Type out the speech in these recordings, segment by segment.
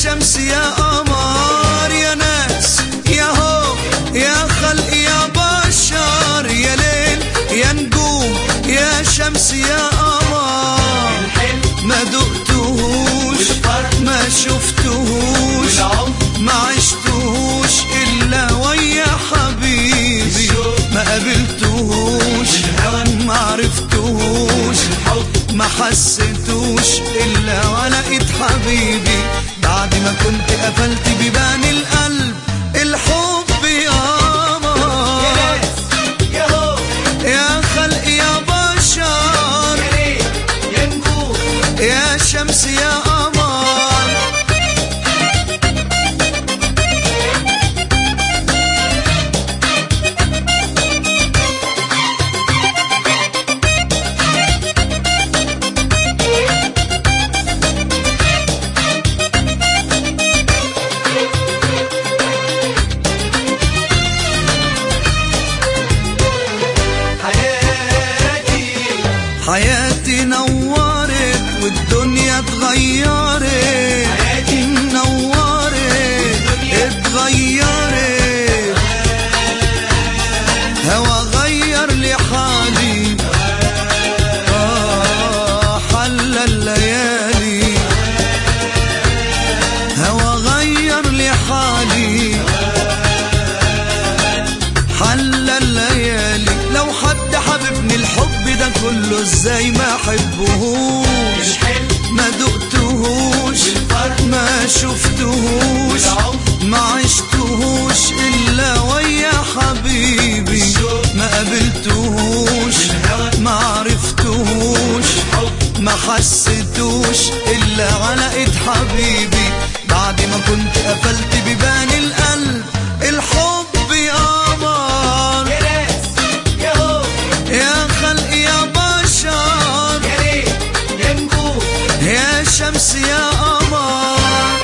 شمس يا قمر يا ناس يا هو يا خلق يا بشر يا ليل يا نجوم يا شمس يا قمر الحلم ما دقتهوش والفرق ما شفتهوش والعمر ما عشتهوش إلا ويا حبيبي الشوق ما قابلتهوش والهوى ما عرفتهوش الحب ما حسيتوش إلا ولا إيد حبيبي بعد ما كنت قفلت بيبان القلب الحب يا يا قمر ناس يا هو يا خلق يا بشر يا ليل يا نجوم يا شمس يا قمر حياتي حياتي نورت والدنيا اتغيرت حياتي نورت اتغيرت هوا غير لي حالي آه حل الليالي هوا غير لي حالي حل الليالي لو حد حببني الحب ده كله ازاي ما احبهوش الحلم ما دقتهوش والفرق ما شفتهوش والعمر ما عشتهوش الا ويا حبيبي الشوق ما قابلتهوش والهوى ما عرفتهوش الحب ما حسيتوش الا على ايد حبيبي بعد ما كنت قفلت بيبان القلب الحب يا قمر يا ناس يا هو يا خلق يا بشر يا ليل يا نجوم يا شمس يا قمر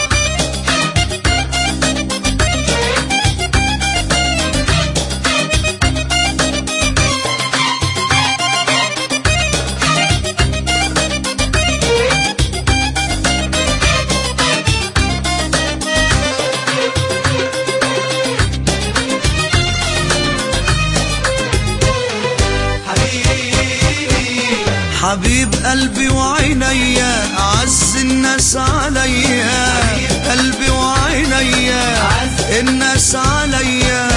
حبيبي حبيب قلبي وعينيا أعز الناس عليا قلبي وعينيا الناس عليا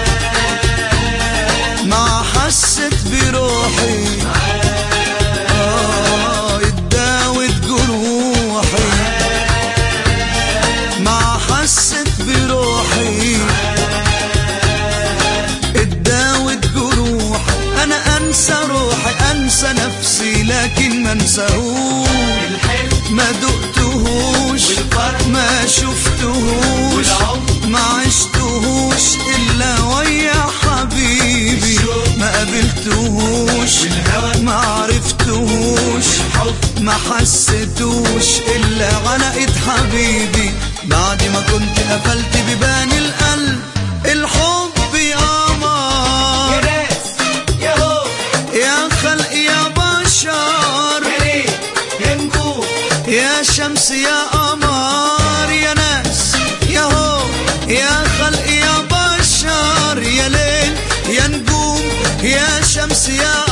ما حست بروحي آه اتداوت جروحي ما حست بروحي اتداوت جروحي انا انسى روحي انسى نفسي لكن ما انساهوش الحلم ما دقتهوش والفرق ما شفتهوش والعمر ما عشتهوش الا ويا حبيبي الشوق ما قابلتهوش والهوى ما عرفتهوش الحب ما حسيتوش الا على ايد حبيبي بعد ما كنت قفلت بيبان القلب الحب يا يا قمر ناس يا هو يا خلق يا بشر يا ليل يا نجوم يا شمس يا قمر يا ناس يا هو يا خلق يا بشر يا ليل يا نجوم يا شمس يا